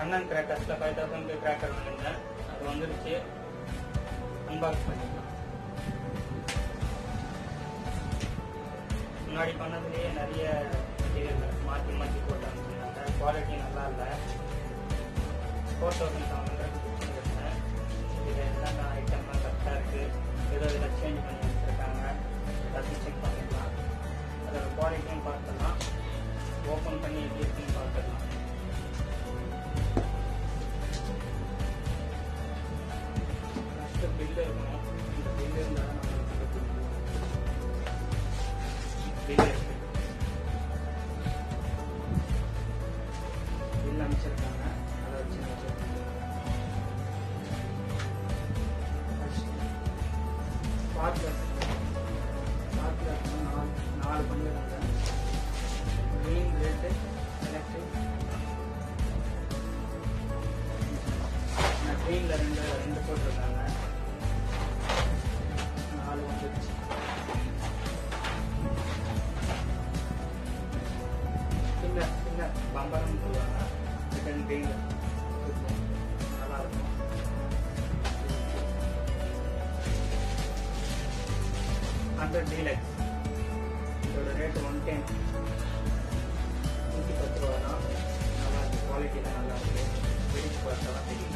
கண்ணன் கிராக்கர்ஸில் five thousand cracker வாங்கியிருந்தேன் அது வந்துருச்சு அன்பாக்ஸ் பண்ணிக்கலாம் முன்னாடி பண்ணதுலேயே நிறைய மெட்டீரியல் மாற்றி மாற்றி போட்டு அனுப்பிச்சிருந்தாங்க குவாலிட்டி நல்லா இல்லை ஃபோர் தௌசண்ட் செவன் ஹண்ட்ரட் கொடுத்துருந்தேன் இதில் என்னென்ன ஐட்டம்லாம் கரெக்டாக இருக்குது ஏதோ இதில் சேஞ்ச் பண்ணி வச்சுருக்காங்க எல்லாத்தையும் செக் பண்ணிக்கலாம் அதோட குவாலிட்டியும் பார்த்துக்கலாம் ஓப்பன் பண்ணி எப்படி இருக்குன்னு பார்த்துக்கலாம் ஃபஸ்ட்டு பில்லு இருக்கணும் இந்த பில்லு இருந்தால் நம்ம பில்லு இருக்கு பில் அமைச்சிருக்காங்க அதை வச்சு ஸ்பார்க்லர் ஸ்பார்க்லர் நாலு நாலு பண்ணியிருக்காங்க க்ரீன் ரெட்டு எலக்ட்ரிக் க்ரீனில் ரெண்டு ரெண்டு போட்டிருக்காங்க நாலு வந்துருச்சு சின்ன சின்ன பம்பரம் சொல்லுவாங்க சிக்கன் க்ரீனில் நல்லா இருக்கும் ஹண்ட்ரட் டீலக்ஸ் இதோட ரேட் ஒன் டென் நூற்றி பத்து ரூபா தான் நல்லா இருக்கு குவாலிட்டியில் நல்லா இருக்கு வெடிச்சு பார்த்தா தான் தெரியும்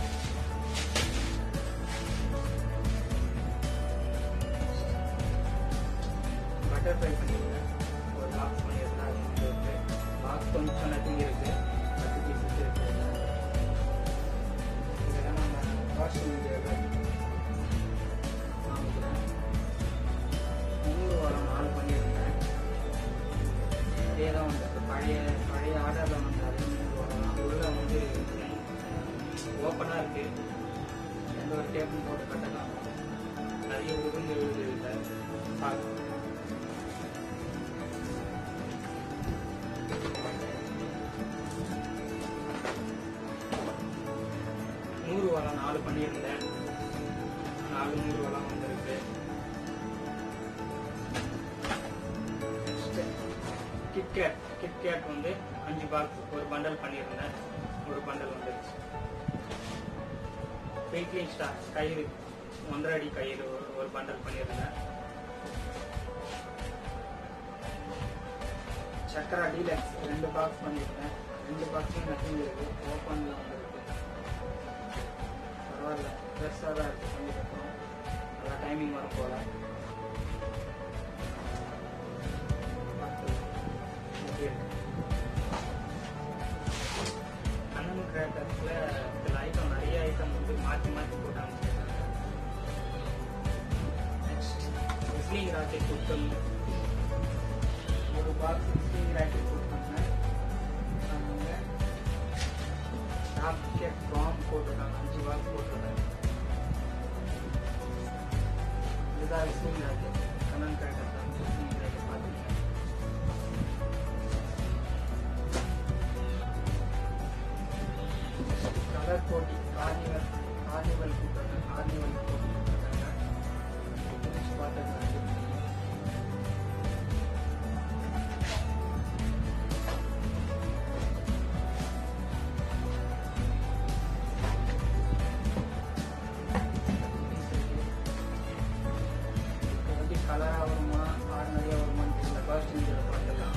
பட்டர்ஃப்ளை பண்ணியிருக்கேன் ஒரு பாக்ஸ் பண்ணியிருக்கேன் அது வந்து இருக்கு பாக்ஸ் கொஞ்சம் நத்திங் இருக்கு பத்து பீசஸ் இருக்கு இதெல்லாம் நம்ம வாஷ் மீடியாவில் வாங்கிக்கிறேன் நூறு வாரம் நாலு பண்ணியிருந்தேன் அதே தான் வந்து பழைய பழைய ஆர்டரில் வந்து அதே நூறு வாரம் தான் உள்ள வந்து ஓப்பனாக இருக்கு எந்த ஒரு டேப்பும் போட்டு கட்டலாம் நிறைய உருந்து எழுது இல்லை பார்க்க நூறு வளம் நாலு பண்ணியிருந்தேன் நாலு நூறு வளம் வந்திருக்கு கிட்கேட் கிட்கேட் வந்து அஞ்சு பாக்ஸ் ஒரு பண்டல் பண்ணியிருந்தேன் ஒரு பண்டல் வந்துருச்சு வெயிட்லிங் ஸ்டார் கயிறு ஒன்றரை அடி கயிறு ஒரு ஒரு பண்டல் பண்ணியிருந்தேன் சக்கரா டீலக்ஸ் ரெண்டு பாக்ஸ் பண்ணியிருந்தேன் ரெண்டு பாக்ஸும் நத்திங் இருக்கு ஓப்பனில் வந்துருக்கு பரவாயில்ல பெருசாக தான் இருக்கு பண்ணியிருக்கோம் நல்லா டைமிங் வரும் போல அண்ணன் கிராக்கர்ஸில் சில ஐட்டம் நிறைய ஐட்டம் வந்து மாற்றி மாற்றி போட்டு அமைச்சிருக்காங்க நெக்ஸ்ட் விஸ்லிங் ராக்கெட் கொடுத்தோம் ஒரு பாக்ஸ் விஸ்லிங் ராக்கெட் கொடுத்தாங்க ராக்கெட் பாம் போட்டிருக்காங்க அஞ்சு பாக்ஸ் போட்டிருக்காங்க இதுதான் விஸ்லிங் ராக்கெட் கண்ணன் கிராக்கர் தான் விஸ்லிங் ராக்கெட் பார்த்தீங்க கலர் போட்டி கார்னிவல் கார்னிவல் கூப்பிட்றாங்க கார்னிவல் போட்டி கூப்பிட்றாங்க பார்த்துருக்காங்க எப்படி கலராக வருமா ஆர்டினரியாக வருமான்னு தெரியல ஃபர்ஸ்ட் இதில் பார்த்துக்கலாம்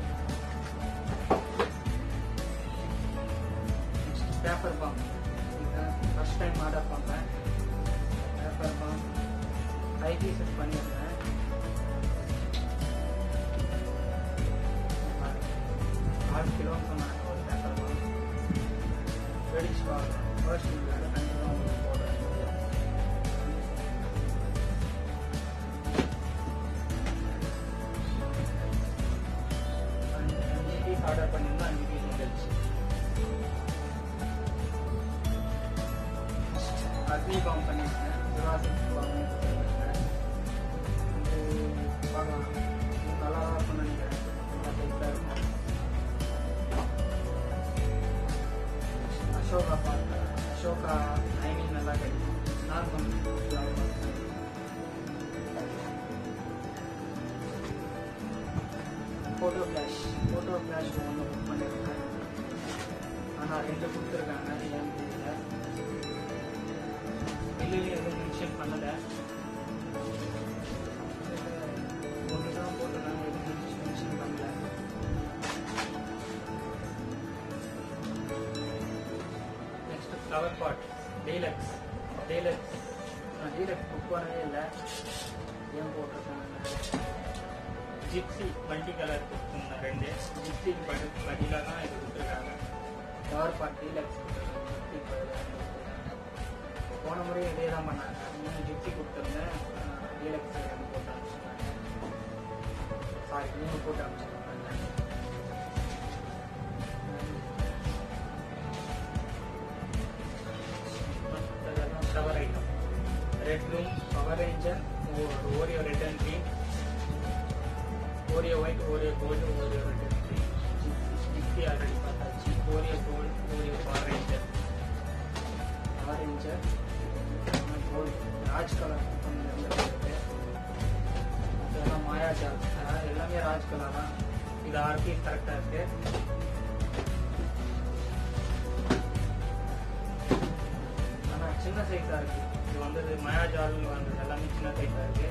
பேப்பர் பாம் இதுதான் ஃபர்ஸ்ட் டைம் ஆர்டர் பண்ணேன் பேப்பர் பாம் ஃபைவ் பீசஸ் பண்ணியிருந்தேன் ஆறு கிலோன்னு சொன்னாங்க ஒரு பேப்பர் பாம் வெடிச்சு வாங்கணும் ஃபர்ஸ்ட் இதில் கண்டிப்பாக உங்களுக்கு போடுறேன் அஞ்சு அஞ்சு பீஸ் ஆர்டர் பண்ணியிருந்தேன் அஞ்சு பீஸ் வந்துருச்சு அக்னி பாம் பண்ணியிருக்கேன் ஜுராசிக் பாம் பண்ணியிருக்கேன் இது பார்க்கலாம் இது நல்லா தான் இருக்கும்னு நினைக்கிறேன் நல்லா டைட்டாக இருக்கும் அசோகா பார்க்க அசோகா டைமிங் நல்லா கிடைக்கும் normal photo flash photo flash ஒன்று புக் பண்ணியிருக்கேன் ஆனால் ரெண்டு கொடுத்துருக்காங்க பண்ணலை ஒன்று தான் போட்டிருக்காங்க எதுவும் மென்ஷன் பண்ணல next flower pot deluxe deluxe நான் டீலக்ஸ் புக் பண்ணவே இல்லை ஏன் போட்டிருக்காங்க ஜிப்சி மல்டி கலர் கொடுத்துருந்தேன் ரெண்டு ஜிப்சி படி பதிலாக தான் இது கொடுத்துருக்காங்க ஃப்ளவர் பாட் டீலக்ஸ் கொடுத்துருக்காங்க ஜிப்சி பதிலாக போன முறை இதே தான் பண்ணாங்க மூணு ஜிப்சி கொடுத்துருந்தேன் டீலக்ஸ் ரெண்டு போட்டு அனுப்பிச்சிருந்தாங்க சாரி மூணு போட்டு அனுப்பிச்சிருந்தாங்க shower item red room power ranger Oreo red and green Oreo white Oreo gold Oreo red and green gypsy already பார்த்தாச்சு Oreo gold Oreo power ranger power ranger gold Raj colour இருக்கு இதெல்லாம் மாயாஜால் அதாவது எல்லாமே ராஜ் கலர் தான் இது ஆர்பி கரெக்டாக இருக்கு ஆனால் சின்ன சைஸாக இருக்கு இது வந்தது மயாஜால்னு வந்தது எல்லாமே சின்ன சைஸாக இருக்கு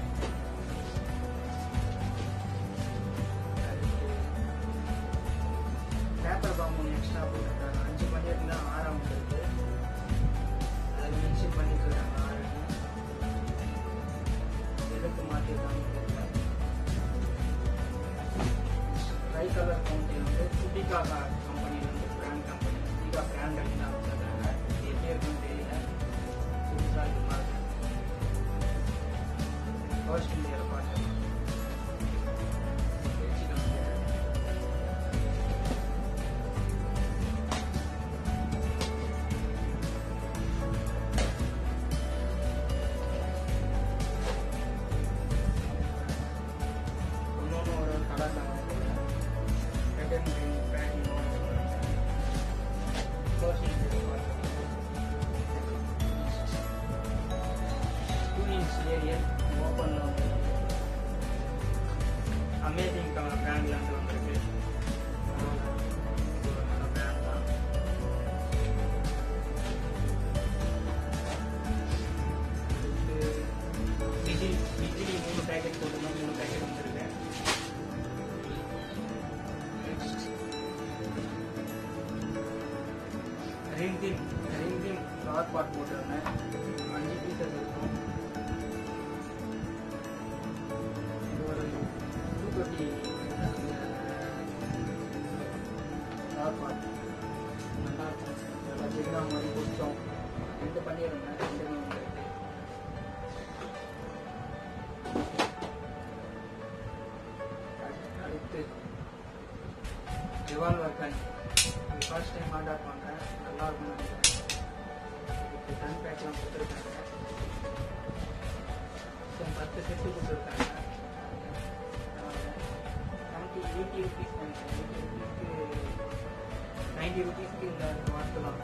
பேப்பர் பாம்பு ஒன்று எக்ஸ்ட்ரா போட்டிருக்காங்க அஞ்சு மணி இருந்தால் ஆறாம் இருக்கு அதில் மென்ஷன் பண்ணிட்டு இருக்காங்க ஆறுன்னு எதுக்கு மாற்றிருக்காங்க தெரியல ட்ரை கலர் கவுண்டி வந்து சுட்டிகா கம்பெனிலேருந்து பிராண்ட் கம்பெனி சுட்டிகா பிராண்ட் அப்படின்னு அமைச்சிருக்காங்க இது எப்படி இருக்குன்னு தெரியல புதுசாக இது மாதிரி ஃபர்ஸ்ட் இந்தியாவில் பார்த்தேன் வச்சுக்கோங்க இன்னொன்று ஒரு கலர் நான் red and green band two inch aerial ஓப்பனில் வந்து அமேசிங் கலர் பிராண்ட்லேருந்து வந்திருக்கு இது ஒரு நல்ல பிராண்ட் தான் பிஜிலி பிஜிலி மூணு பேக்கெட் போட்டுருந்தோம் மூணு பேக்கெட் வந்துருக்கு ரிங்கின் ரிங்கின் ஃப்ளவர் பாட் போட்டிருந்தேன் அஞ்சு பீசஸ் இருக்கும் இது ஒரு டூ டுவெண்ட்டி ஃப்ளவர் பாட் நல்லா இருக்கும் நல்லா ஜிகினா மாதிரி கொஞ்சம் ரெண்டு பண்ணியிருந்தேன் ரெண்டுமே வந்துருக்கு அடுத்து ரிவால்வர் கன் இது ஃபர்ஸ்ட் டைம் ஆர்டர் பண்ணுறேன் நல்லா இருக்கும்னு நினைக்கிறேன் இதுக்கு கன் பேக்லாம் கொடுத்துருக்காங்க ஸோ பத்து செட்டு கொடுத்துருக்காங்க நமக்கு எயிட்டி ருபீஸ் நினைக்கிறேன் எயிட்டி ருபீஸ்க்கு நைன்டி ருபீஸ்க்கு இந்த மாற்றலாம்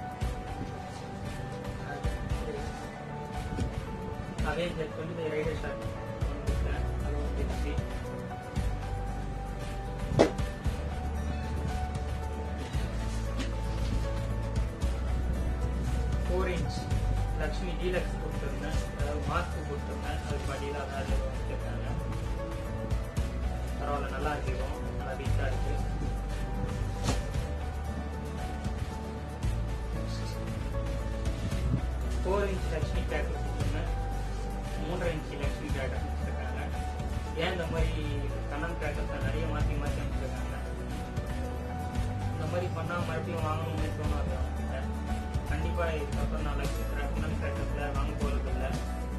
அதே ஜெட் வந்து ரைடர் ஷாட் ஒன்று கொடுத்தேன் அது ஒரு ஜெட்ஸி ஃபோர் இன்ச் லக்ஷ்மி டீலக்ஸ் கொடுத்துருந்தேன் அதாவது மாஸ்க் கொடுத்துருந்தேன் அது படியில் அதாவது வச்சுருக்காங்க பரவாயில்ல நல்லா இருக்கு இதுவும் நல்லா வீட்டாக இருக்கு ஃபோர் இன்ச் லக்ஷ்மி பேக் கொடுத்துருந்தேன் மூன்றரை இன்ச் லக்ஷ்மி பேக் கொடுத்துருக்காங்க ஏன் இந்த மாதிரி கண்ணன் பேக்கத்தை நிறைய மாற்றி மாற்றி அமைச்சிருக்காங்க இந்த மாதிரி பண்ணால் மறுபடியும் வாங்கணும்னு தோணாது அவங்ககிட்ட கண்டிப்பாக இதுக்கப்புறம் நான் லக்ஷ்மி கண்ணன் பேக்கத்தில் வாங்க போகிறது இல்லை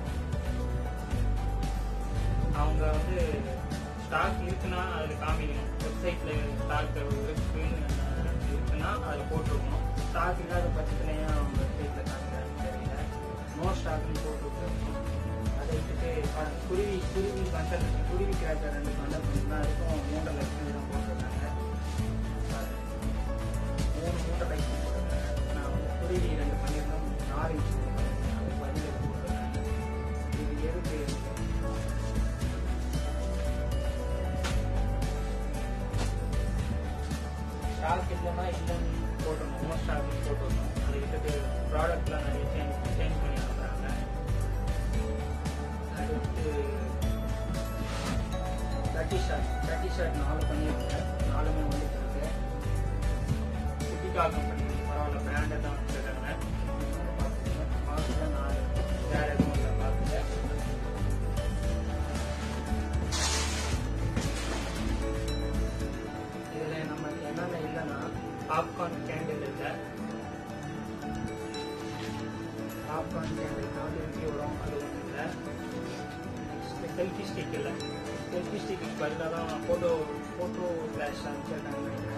அவங்க வந்து ஸ்டாக் இருக்குன்னா அதில் காமிக்கணும் வெப்சைட்டில் ஸ்டாக் இருக்குன்னு அஹ், இருக்குன்னா அதில் போட்டிருக்கணும் ஸ்டாக் இல்லாத பட்சத்தில் ஏன் அவங்க வெப்சைட்டில் காமிக்கிறாங்கன்னு தெரியல நோ ஸ்டாக்னு போட்டுருக்கணும் அதை விட்டுட்டு அஹ், குருவி குருவி கண்டல் குருவி கிராக்கர் ரெண்டு கண்டல் பண்ணிருந்தா அதுக்கும் மூன்றரை லட்சம் தான் போட்டிருக்காங்க அது மூணு மூன்றரை லட்சம் போட்டிருக்காங்க நான் வந்து குருவி ரெண்டு பண்ணியிருந்தோம் நாலு இன்ச் போட்டிருக்கேன் அது பதினேழு போட்டிருக்காங்க இது எதுக்கு ஸ்டாக் இல்லைன்னா இல்லைன்னு போட்டுருணும் நோ ஸ்டாக்னு போட்டுருணும் அதை விட்டுட்டு ப்ராடக்ட்லாம் நிறைய சேஞ்ச் சேஞ்ச் பண்ணி அனுப்புகிறாங்க அடுத்து தேர்ட்டி ஷர்ட் தேர்ட்டி ஷர்ட் நாலு பண்ணியிருக்கேன் நாலுமே வந்துட்டு இருக்கு குட்டிகா கம்பெனி பரவாயில்ல பிராண்டை தான் வச்சுருக்காங்க பார்த்துட்டு நாலு வேற எதுவும் இல்லை பார்த்துட்டு இதுல நம்ம என்னென்ன இல்லைன்னா பாப்கார்ன் கேண்டில் இல்லை பாப்கார்ன் கேண்டில் நாலு இருக்கு வரும் அது ஒன்றும் இல்லை நெக்ஸ்ட் செல்ஃபி ஸ்டிக் இல்லை செல்ஃபி ஸ்டிக்கு பதிலாக தான் ஃபோட்டோ ஃபோட்டோ ஃப்ளாஷ் அனுப்பிச்சிருக்காங்க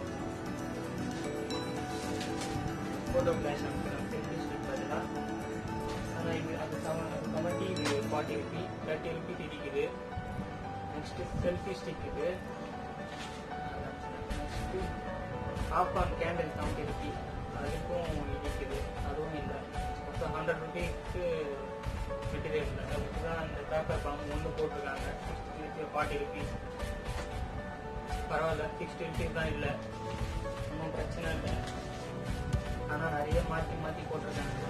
ஃபோட்டோ ஃப்ளாஷ் அனுப்பிச்சிருக்காங்க செல்ஃபி ஸ்டிக் பதிலாக ஆனால் இது அது செவன் செவன்ட்டி இது ஃபார்ட்டி ருபி தேர்ட்டி ருபி இருக்குது நெக்ஸ்ட் செல்ஃபி ஸ்டிக் இது next popcorn candle seventy rupee அதுக்கும் இருக்குது அதுவும் இல்லை மொத்தம் ஹண்ட்ரட் ருபீக்கு மெட்டீரியல் இல்லை அதுக்கு தான் இந்த பேப்பர் பாம்பு ஒன்று போட்டிருக்காங்க ஃபார்ட்டி ருபீஸ் பரவாயில்ல சிக்ஸ்டி ருபீஸ் தான் இல்லை ஒன்றும் பிரச்சனை இல்லை ஆனால் நிறைய மாற்றி மாற்றி போட்டிருக்காங்க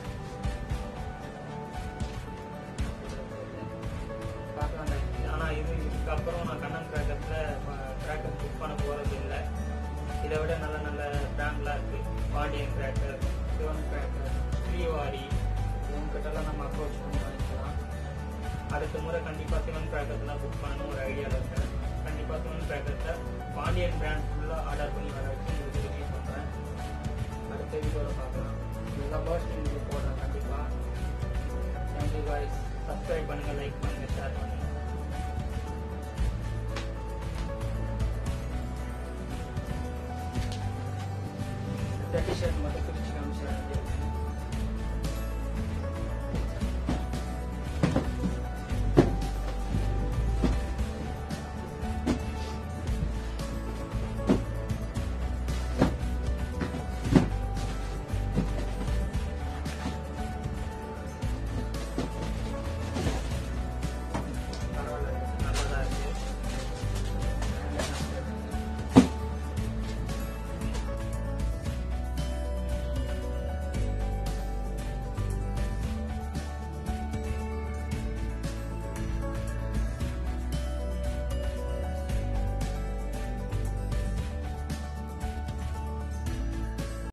பார்க்கலாம் ஆனால் இது இதுக்கப்புறம் நான் கண்ணன் கிராக்கர்ஸில் கிராக்கர் புக் பண்ண போகிறது இல்லை இதை விட நல்ல நல்ல பிராண்ட்லாம் இருக்குது பாண்டியன் கிராக்கர் சிவன் கிராக்கர் ஸ்ரீவாரி இவங்ககிட்டலாம் நம்ம அப்ரோச் பண்ணி வாங்கிக்கலாம் அடுத்த முறை கண்டிப்பாக சிவன் கிராக்கர்ஸ்லாம் புக் பண்ணணும் ஒரு ஐடியாவில் இருக்கேன் கண்டிப்பாக சிவன் கிராக்கர்ஸை பாண்டியன் பிராண்ட் ஃபுல்லாக ஆர்டர் பண்ணி வர வச்சு உங்களுக்கு ரிவ்யூ பண்ணுறேன் அடுத்த வீடியோவில் பார்க்கலாம் இதெல்லாம் ஃபர்ஸ்ட் வீடியோ போடுறேன் கண்டிப்பாக தேங்க்யூ காய்ஸ் சப்ஸ்கிரைப் பண்ணுங்கள் லைக் பண்ணுங்கள் ஷேர் பண்ணுங்கள் இந்த டிஷர்ட் மட்டும் பிரிச்சு காமிச்சிடுறேன்